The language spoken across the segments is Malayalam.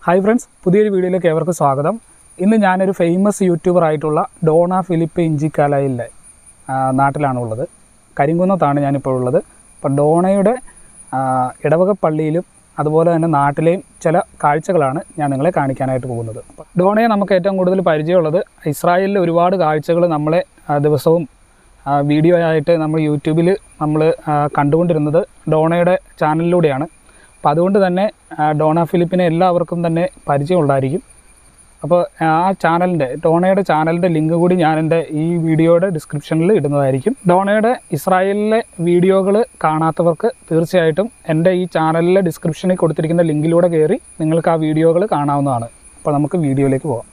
ഹായ് ഫ്രണ്ട്സ് പുതിയൊരു വീഡിയോയിലേക്ക് ഏവർക്കും സ്വാഗതം ഇന്ന് ഞാനൊരു ഫേമസ് യൂട്യൂബർ ആയിട്ടുള്ള ഡോണ ഫിലിപ്പ് ഇഞ്ചിക്കാലയിലെ ആ, നാട്ടിലാണുള്ളത് കരിങ്കുന്നത്താണ് ഞാനിപ്പോൾ ഉള്ളത് അപ്പോൾ ഡോണയുടെ ആ, ഇടവക പള്ളിയിലും അതുപോലെ തന്നെ നാട്ടിലെയും ചില കാഴ്ചകളാണ് ഞാൻ നിങ്ങളെ കാണിക്കാനായിട്ട് പോകുന്നത് അപ്പോൾ ഡോണയെ നമുക്ക് ഏറ്റവും കൂടുതൽ പരിചയമുള്ളത് ഇസ്രായേലിലെ ഒരുപാട് കാഴ്ചകൾ നമ്മളെ ആ, ദിവസവും ആ, വീഡിയോ ആയിട്ട് നമ്മൾ യൂട്യൂബിൽ നമ്മൾ ആ, കണ്ടുകൊണ്ടിരുന്നത് ഡോണയുടെ ചാനലിലൂടെയാണ് അപ്പോൾ അതുകൊണ്ട് തന്നെ ആ, ഡോണ ഫിലിപ്പിനെ എല്ലാവർക്കും തന്നെ പരിചയമുള്ളതായിരിക്കും അപ്പോൾ ആ ചാനലിൻ്റെ ഡോണയുടെ ചാനലിൻ്റെ ലിങ്ക് കൂടി ഞാൻ എൻ്റെ ഈ വീഡിയോയുടെ ഡിസ്ക്രിപ്ഷനിൽ ഇടുന്നതായിരിക്കും ഡോണയുടെ ഇസ്രായേലിലെ വീഡിയോകൾ കാണാത്തവർക്ക് തീർച്ചയായിട്ടും എൻ്റെ ഈ ചാനലിലെ ഡിസ്ക്രിപ്ഷനിൽ കൊടുത്തിരിക്കുന്ന ലിങ്കിലൂടെ കയറി നിങ്ങൾക്ക് ആ വീഡിയോകൾ കാണാവുന്നതാണ് അപ്പോൾ നമുക്ക് വീഡിയോയിലേക്ക് പോകാം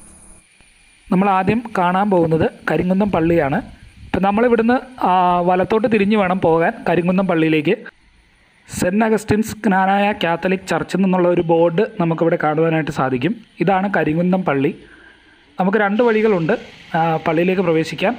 നമ്മൾ ആദ്യം കാണാൻ പോകുന്നത് കരിങ്കുന്നം പള്ളിയാണ് ഇപ്പം നമ്മളിവിടുന്ന് ആ, വലത്തോട്ട് തിരിഞ്ഞ് വേണം പോകാൻ കരിങ്കുന്നം പള്ളിയിലേക്ക് സെൻറ്റ് അഗസ്റ്റിൻസ് ജ്ഞാനായ കാത്തലിക് ചർച്ചിൽ നിന്നുള്ള ഒരു ബോർഡ് നമുക്കിവിടെ കാണുവാനായിട്ട് സാധിക്കും ഇതാണ് കരിങ്കുന്നം പള്ളി നമുക്ക് രണ്ട് വഴികളുണ്ട് ആ, പള്ളിയിലേക്ക് പ്രവേശിക്കാൻ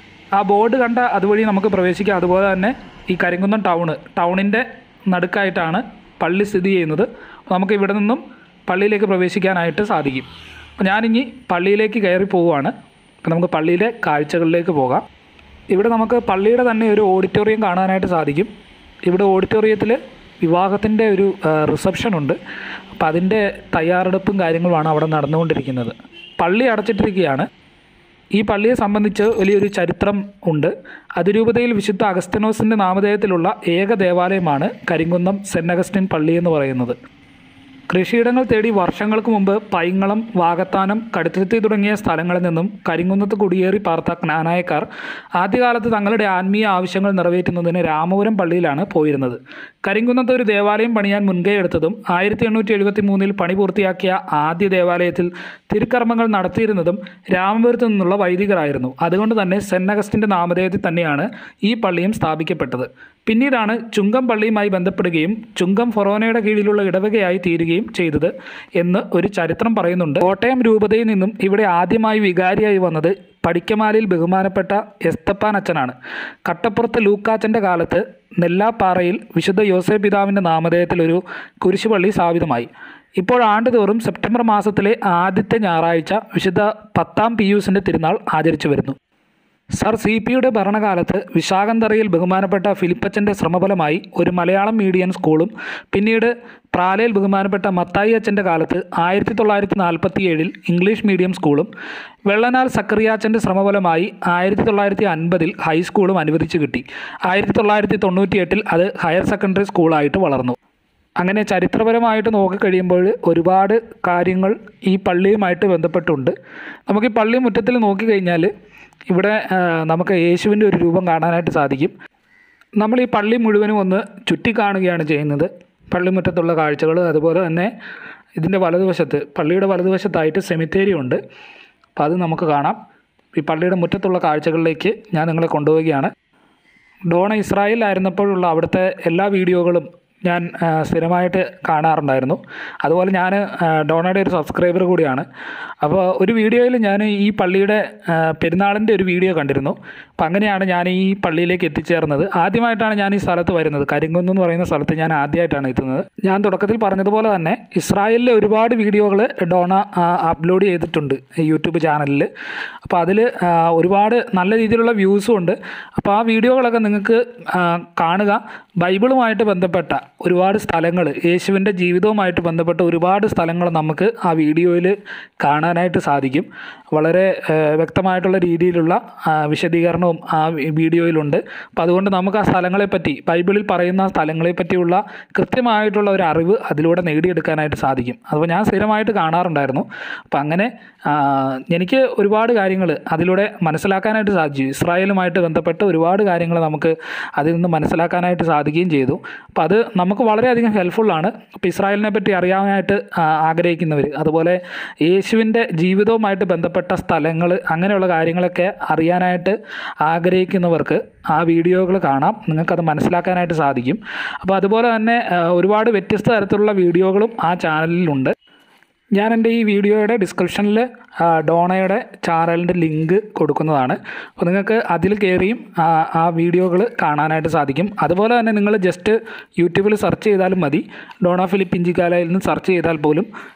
ആ ബോർഡ് കണ്ട അതുവഴി നമുക്ക് പ്രവേശിക്കാം അതുപോലെ തന്നെ ഈ കരിങ്കുന്നം ടൗണ് ടൗണിൻ്റെ നടുക്കായിട്ടാണ് പള്ളി സ്ഥിതി ചെയ്യുന്നത് അപ്പോൾ നമുക്ക് ഇവിടെ നിന്നും പള്ളിയിലേക്ക് പ്രവേശിക്കാനായിട്ട് സാധിക്കും അപ്പോൾ ഞാനിനി പള്ളിയിലേക്ക് കയറി പോവുകയാണ് അപ്പോൾ നമുക്ക് പള്ളിയിലെ കാഴ്ചകളിലേക്ക് പോകാം ഇവിടെ നമുക്ക് പള്ളിയുടെ തന്നെ ഒരു ഓഡിറ്റോറിയം കാണാനായിട്ട് സാധിക്കും ഇവിടെ ഓഡിറ്റോറിയത്തിൽ വിവാഹത്തിൻ്റെ ഒരു റിസപ്ഷൻ ഉണ്ട് അപ്പം അതിൻ്റെ തയ്യാറെടുപ്പും കാര്യങ്ങളുമാണ് അവിടെ നടന്നുകൊണ്ടിരിക്കുന്നത് പള്ളി അടച്ചിട്ടിരിക്കുകയാണ് ഈ പള്ളിയെ സംബന്ധിച്ച് വലിയൊരു ചരിത്രം ഉണ്ട് അതിരൂപതയിൽ വിശുദ്ധ അഗസ്തനോസിൻ്റെ നാമധേയത്തിലുള്ള ഏക ദേവാലയമാണ് കരിങ്കുന്നം സെൻറ്റ് അഗസ്റ്റിൻ പള്ളി എന്ന് പറയുന്നത് കൃഷിയിടങ്ങൾ തേടി വർഷങ്ങൾക്ക് മുമ്പ് പൈങ്ങളം വാകത്താനം കടുത്തുരുത്തി തുടങ്ങിയ സ്ഥലങ്ങളിൽ നിന്നും കരിങ്കുന്നത്ത് കുടിയേറി പാർത്ത ജ്ഞാനായക്കാർ ആദ്യകാലത്ത് തങ്ങളുടെ ആത്മീയ ആവശ്യങ്ങൾ നിറവേറ്റുന്നതിന് രാമപുരം പള്ളിയിലാണ് പോയിരുന്നത് കരിങ്കുന്നത്ത് ഒരു ദേവാലയം പണിയാൻ മുൻകൈ എടുത്തതും ആയിരത്തി എണ്ണൂറ്റി എഴുപത്തി മൂന്നിൽ പണി പൂർത്തിയാക്കിയ ആദ്യ ദേവാലയത്തിൽ തിരുക്കർമ്മങ്ങൾ നടത്തിയിരുന്നതും രാമപുരത്തു നിന്നുള്ള വൈദികരായിരുന്നു അതുകൊണ്ട് തന്നെ സെന്റ് അഗസ്റ്റിൻ്റെ നാമധേയത്തിൽ തന്നെയാണ് ഈ പള്ളിയും സ്ഥാപിക്കപ്പെട്ടത് പിന്നീടാണ് ചുങ്കം പള്ളിയുമായി ബന്ധപ്പെടുകയും ചുങ്കം ഫൊറോനയുടെ കീഴിലുള്ള ഇടവകയായി തീരുകയും ചെയ്തത് എന്ന് ഒരു ചരിത്രം പറയുന്നുണ്ട് കോട്ടയം രൂപതയിൽ നിന്നും ഇവിടെ ആദ്യമായി വികാരിയായി വന്നത് പടിക്കമാലിൽ ബഹുമാനപ്പെട്ട എസ്തപ്പാൻ അച്ഛനാണ് കട്ടപ്പുറത്ത് ലൂക്കാച്ചൻ്റെ കാലത്ത് നെല്ലാപ്പാറയിൽ വിശുദ്ധ യോസേ പിതാവിൻ്റെ നാമധേയത്തിൽ ഒരു കുരിശുപള്ളി സ്ഥാപിതമായി ഇപ്പോൾ ആണ്ടുതോറും സെപ്റ്റംബർ മാസത്തിലെ ആദ്യത്തെ ഞായറാഴ്ച വിശുദ്ധ പത്താം പിയൂസിൻ്റെ തിരുനാൾ ആചരിച്ചു വരുന്നു സർ സി പിയുടെ ഭരണകാലത്ത് വിശാഖന്തറയിൽ ബഹുമാനപ്പെട്ട ഫിലിപ്പച്ചൻ്റെ ശ്രമഫലമായി ഒരു മലയാളം മീഡിയം സ്കൂളും പിന്നീട് പ്രാലയിൽ ബഹുമാനപ്പെട്ട മത്തായി അച്ഛൻ്റെ കാലത്ത് ആയിരത്തി തൊള്ളായിരത്തി നാൽപ്പത്തി ഏഴിൽ ഇംഗ്ലീഷ് മീഡിയം സ്കൂളും വെള്ളനാൽ സക്കറിയാച്ചൻ്റെ ശ്രമഫലമായി ആയിരത്തി തൊള്ളായിരത്തി അൻപതിൽ ഹൈസ്കൂളും അനുവദിച്ചു കിട്ടി ആയിരത്തി തൊള്ളായിരത്തി തൊണ്ണൂറ്റി എട്ടിൽ അത് ഹയർ സെക്കൻഡറി സ്കൂളായിട്ട് വളർന്നു അങ്ങനെ ചരിത്രപരമായിട്ട് നോക്കിക്കഴിയുമ്പോൾ ഒരുപാട് കാര്യങ്ങൾ ഈ പള്ളിയുമായിട്ട് ബന്ധപ്പെട്ടുണ്ട് നമുക്ക് ഈ പള്ളി മുറ്റത്തിൽ നോക്കിക്കഴിഞ്ഞാൽ ഇവിടെ ആ, നമുക്ക് യേശുവിൻ്റെ ഒരു രൂപം കാണാനായിട്ട് സാധിക്കും നമ്മൾ ഈ പള്ളി മുഴുവനും ഒന്ന് ചുറ്റിക്കാണുകയാണ് ചെയ്യുന്നത് പള്ളിമുറ്റത്തുള്ള കാഴ്ചകൾ അതുപോലെ തന്നെ ഇതിൻ്റെ വലതുവശത്ത് പള്ളിയുടെ വലതുവശത്തായിട്ട് സെമിത്തേരി ഉണ്ട് അപ്പോൾ അത് നമുക്ക് കാണാം ഈ പള്ളിയുടെ മുറ്റത്തുള്ള കാഴ്ചകളിലേക്ക് ഞാൻ നിങ്ങളെ കൊണ്ടുപോവുകയാണ് ഡോണ ഇസ്രായേലിലായിരുന്നപ്പോഴുള്ള അവിടുത്തെ എല്ലാ വീഡിയോകളും ഞാൻ ആ, സ്ഥിരമായിട്ട് കാണാറുണ്ടായിരുന്നു അതുപോലെ ഞാൻ ആ, ഡോണയുടെ ഒരു സബ്സ്ക്രൈബർ കൂടിയാണ് അപ്പോൾ ഒരു വീഡിയോയിൽ ഞാൻ ഈ പള്ളിയുടെ ആ, പെരുന്നാളിൻ്റെ ഒരു വീഡിയോ കണ്ടിരുന്നു അപ്പോൾ അങ്ങനെയാണ് ഞാൻ ഈ പള്ളിയിലേക്ക് എത്തിച്ചേർന്നത് ആദ്യമായിട്ടാണ് ഞാൻ ഈ സ്ഥലത്ത് വരുന്നത് കരിങ്കുന്ന് എന്ന് പറയുന്ന സ്ഥലത്ത് ഞാൻ ആദ്യമായിട്ടാണ് എത്തുന്നത് ഞാൻ തുടക്കത്തിൽ പറഞ്ഞതുപോലെ തന്നെ ഇസ്രായേലിലെ ഒരുപാട് വീഡിയോകൾ ഡോണ ആ, അപ്ലോഡ് ചെയ്തിട്ടുണ്ട് ഈ യൂട്യൂബ് ചാനലിൽ അപ്പോൾ അതിൽ ഒരുപാട് നല്ല രീതിയിലുള്ള വ്യൂസും ഉണ്ട് അപ്പോൾ ആ വീഡിയോകളൊക്കെ നിങ്ങൾക്ക് ആ, കാണുക ബൈബിളുമായിട്ട് ബന്ധപ്പെട്ട ഒരുപാട് സ്ഥലങ്ങൾ യേശുവിൻ്റെ ജീവിതവുമായിട്ട് ബന്ധപ്പെട്ട ഒരുപാട് സ്ഥലങ്ങൾ നമുക്ക് ആ വീഡിയോയിൽ കാണാനായിട്ട് സാധിക്കും വളരെ ആ, വ്യക്തമായിട്ടുള്ള രീതിയിലുള്ള ആ, വിശദീകരണവും ആ വി- വീഡിയോയിലുണ്ട് അപ്പോൾ അതുകൊണ്ട് നമുക്ക് ആ സ്ഥലങ്ങളെപ്പറ്റി ബൈബിളിൽ പറയുന്ന സ്ഥലങ്ങളെ പറ്റിയുള്ള കൃത്യമായിട്ടുള്ള ഒരു അറിവ് അതിലൂടെ നേടിയെടുക്കാനായിട്ട് സാധിക്കും അപ്പോൾ ഞാൻ സ്ഥിരമായിട്ട് കാണാറുണ്ടായിരുന്നു അപ്പോൾ അങ്ങനെ ആ, എനിക്ക് ഒരുപാട് കാര്യങ്ങൾ അതിലൂടെ മനസ്സിലാക്കാനായിട്ട് സാധിച്ചു ഇസ്രായേലുമായിട്ട് ബന്ധപ്പെട്ട് ഒരുപാട് കാര്യങ്ങൾ നമുക്ക് അതിൽ നിന്ന് മനസ്സിലാക്കാനായിട്ട് സാധിക്കുകയും ചെയ്തു അപ്പോൾ അത് നമുക്ക് വളരെയധികം ഹെൽപ്ഫുള്ളാണ് അപ്പോൾ ഇസ്രായേലിനെ പറ്റി അറിയാനായിട്ട് ആ, ആഗ്രഹിക്കുന്നവർ അതുപോലെ യേശുവിൻ്റെ ജീവിതവുമായിട്ട് ബന്ധപ്പെട്ട സ്ഥലങ്ങൾ അങ്ങനെയുള്ള കാര്യങ്ങളൊക്കെ അറിയാനായിട്ട് ആഗ്രഹിക്കുന്നവർക്ക് ആ വീഡിയോകൾ കാണാം നിങ്ങൾക്കത് മനസ്സിലാക്കാനായിട്ട് സാധിക്കും അപ്പോൾ അതുപോലെ തന്നെ ആ, ഒരുപാട് വ്യത്യസ്ത തരത്തിലുള്ള വീഡിയോകളും ആ ചാനലിലുണ്ട് ഞാൻ എൻ്റെ ഈ വീഡിയോയുടെ ഡിസ്ക്രിപ്ഷനിൽ ഡോണയുടെ ചാനലിൻ്റെ ലിങ്ക് കൊടുക്കുന്നതാണ് അപ്പോൾ നിങ്ങൾക്ക് അതിൽ കയറിയും ആ, ആ വീഡിയോകൾ കാണാനായിട്ട് സാധിക്കും അതുപോലെ തന്നെ നിങ്ങൾ ജസ്റ്റ് യൂട്യൂബിൽ സെർച്ച് ചെയ്താലും മതി ഡോണ ഫിലിപ്പ് ഇഞ്ചിക്കാലയിൽ നിന്ന് സെർച്ച് ചെയ്താൽ പോലും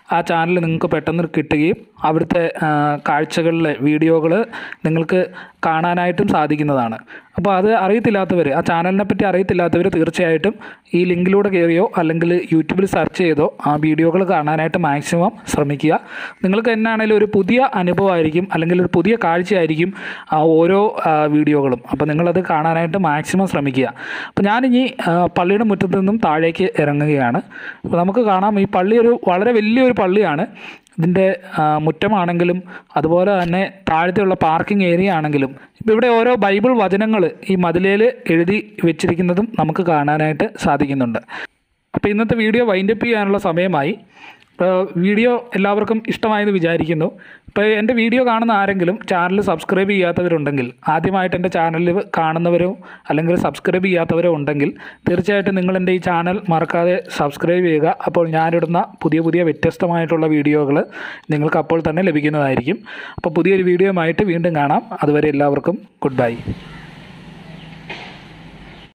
ആ ചാനൽ നിങ്ങൾക്ക് പെട്ടെന്ന് കിട്ടുകയും അവിടുത്തെ ആ, കാഴ്ചകളിലെ വീഡിയോകൾ നിങ്ങൾക്ക് കാണാനായിട്ടും സാധിക്കുന്നതാണ് അപ്പോൾ അത് അറിയത്തില്ലാത്തവർ ആ ചാനലിനെ പറ്റി അറിയത്തില്ലാത്തവർ തീർച്ചയായിട്ടും ഈ ലിങ്കിലൂടെ കയറിയോ അല്ലെങ്കിൽ യൂട്യൂബിൽ സെർച്ച് ചെയ്തോ ആ വീഡിയോകൾ കാണാനായിട്ട് മാക്സിമം ശ്രമിക്കുക നിങ്ങൾക്ക് എന്നാണേലും ഒരു പുതിയ അനുഭവമായിരിക്കും അല്ലെങ്കിൽ ഒരു പുതിയ കാഴ്ചയായിരിക്കും ആ ഓരോ ആ, വീഡിയോകളും അപ്പോൾ നിങ്ങളത് കാണാനായിട്ട് മാക്സിമം ശ്രമിക്കുക അപ്പോൾ ഞാനിനി ആ, പള്ളിയുടെ മുറ്റത്ത് നിന്നും താഴേക്ക് ഇറങ്ങുകയാണ് അപ്പോൾ നമുക്ക് കാണാം ഈ പള്ളി ഒരു വളരെ വലിയൊരു പള്ളിയാണ് ഇതിൻ്റെ ആ, മുറ്റമാണെങ്കിലും അതുപോലെ തന്നെ താഴത്തെയുള്ള പാർക്കിംഗ് ഏരിയ ആണെങ്കിലും ഇപ്പോൾ ഇവിടെ ഓരോ ബൈബിൾ വചനങ്ങൾ ഈ മതിലേൽ എഴുതി വെച്ചിരിക്കുന്നതും നമുക്ക് കാണാനായിട്ട് സാധിക്കുന്നുണ്ട് അപ്പോൾ ഇന്നത്തെ വീഡിയോ വൈൻഡപ്പ് ചെയ്യാനുള്ള സമയമായി ഇപ്പോൾ വീഡിയോ എല്ലാവർക്കും ഇഷ്ടമായെന്ന് വിചാരിക്കുന്നു ഇപ്പോൾ എൻ്റെ വീഡിയോ കാണുന്ന ആരെങ്കിലും ചാനൽ സബ്സ്ക്രൈബ് ചെയ്യാത്തവരുണ്ടെങ്കിൽ ആദ്യമായിട്ട് എൻ്റെ ചാനൽ കാണുന്നവരോ അല്ലെങ്കിൽ സബ്സ്ക്രൈബ് ചെയ്യാത്തവരോ ഉണ്ടെങ്കിൽ തീർച്ചയായിട്ടും നിങ്ങൾ എൻ്റെ ഈ ചാനൽ മറക്കാതെ സബ്സ്ക്രൈബ് ചെയ്യുക അപ്പോൾ ഞാനിടുന്ന പുതിയ പുതിയ വ്യത്യസ്തമായിട്ടുള്ള വീഡിയോകൾ നിങ്ങൾക്ക് അപ്പോൾ തന്നെ ലഭിക്കുന്നതായിരിക്കും അപ്പോൾ പുതിയൊരു വീഡിയോയുമായിട്ട് വീണ്ടും കാണാം അതുവരെ എല്ലാവർക്കും ഗുഡ് ബൈ